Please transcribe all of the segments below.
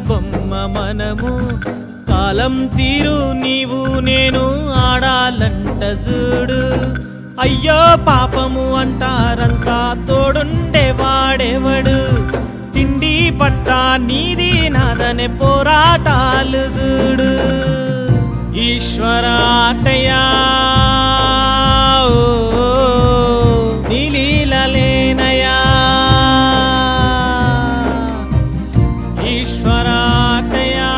బొమ్మ మనము కాలం తీరు నీవు నేను ఆడాలంట చూడు అయ్యో పాపము అంటారంతా తోడుండే వాడెవడు తిండి పట్ట నీది నాదనే పోరాటాలు చూడు ఈశ్వరాటయా నీలీలలేనయా ఈశ్వరాటయా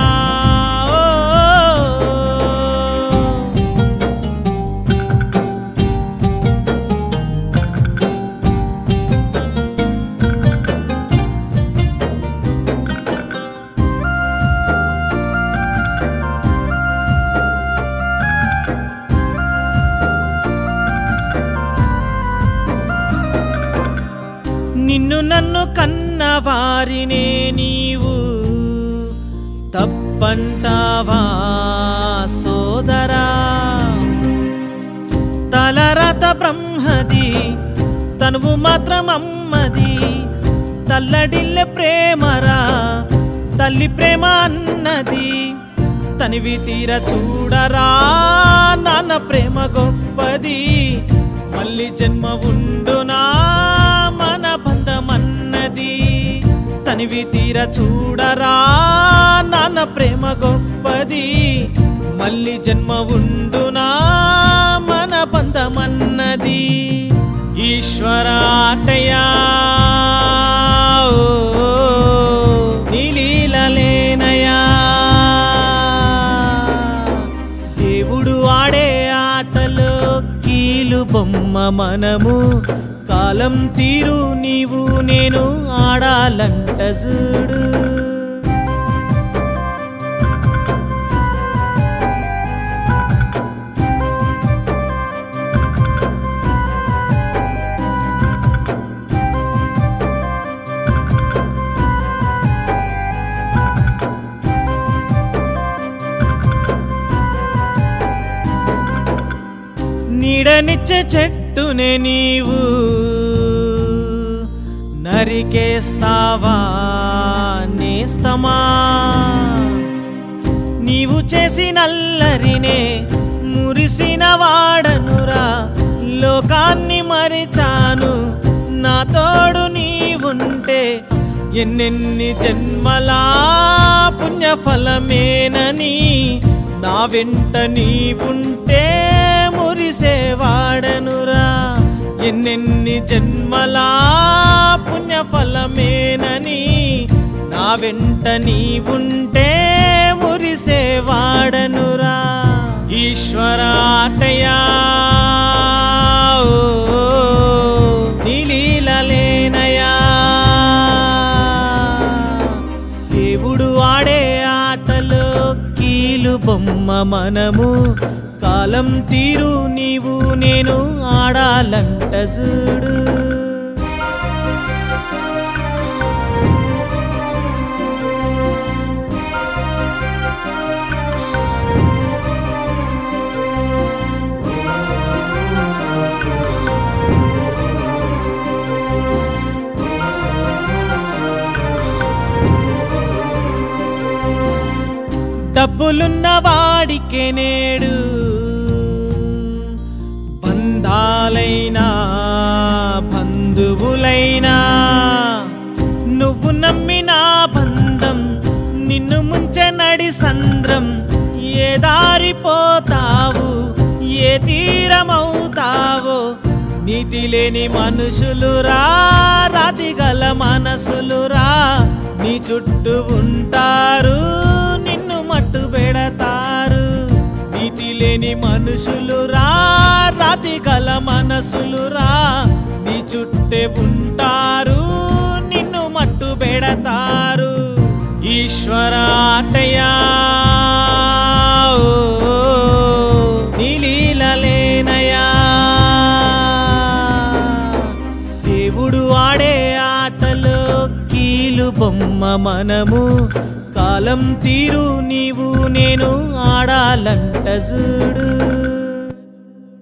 నిన్ను నన్ను కన్న వారినే నీవు తప్పంటావా సోదరా తలరత బ్రహ్మది తనువు మాత్రం అమ్మది తల్లడిల్లె ప్రేమరా తల్లి ప్రేమ అన్నది తనివి తీర చూడరా నాన్న ప్రేమ గొప్పది మళ్ళీ జన్మ ఉండునా మన బంధమన్నది తనివి తీర చూడరా నాన్న ప్రేమ గొప్పది మళ్ళీ జన్మ ఉండునా మన బంధమన్నది ఈశ్వరాటయా నీలీలలేనయా దేవుడు ఆడే ఆటలో కీలు బొమ్మ మనము కాలం తీరు నీవు నేను ఆడాలంట చూడు నీడనిచ్చే చెట్టునే నీవు నరికేస్తావా నేస్తమా నీవు చేసినల్లరినే మురిసిన వాడనురా లోకాన్ని మరిచాను నా తోడు నీవుంటే ఎన్నెన్ని జన్మలా పుణ్యఫలమేనని నా వెంట నీవుంటే మురిసేవాడనురా ఎన్నెన్ని జన్మలా పుణ్యఫలమేనని నా వెంట నీవుంటే మురిసేవాడనురా ఈశ్వరాటయా నీలీలలేనయా దేవుడు ఆడే ఆటలో కీలు బొమ్మ మనము కాలం తీరు నీవు నేను ఆడాలంట చూడు డబ్బులున్న వాడికే నేడు బంధాలైనా బంధువులైనా నువ్వు నమ్మిన బంధం నిన్ను ముంచెనడి సంద్రం ఏ దారిపోతావు ఏ తీరమవుతావో నీతి లేని మనుషులురా రాతిగల మనసులురా నీ చుట్టూ ఉంటారు నిన్ను మట్టు పెడతారు నీతి లేని మనుషులురా రాతి గల మనసులురా నీ చుట్టే ఉంటారు నిన్ను మట్టు పెడతారు ఈశ్వరాటయా నీలీలలేనయా దేవుడు ఆడే ఆటలో కీలు బొమ్మ మనము కాలం తీరు నీవు నేను ఆడాలంట చూడు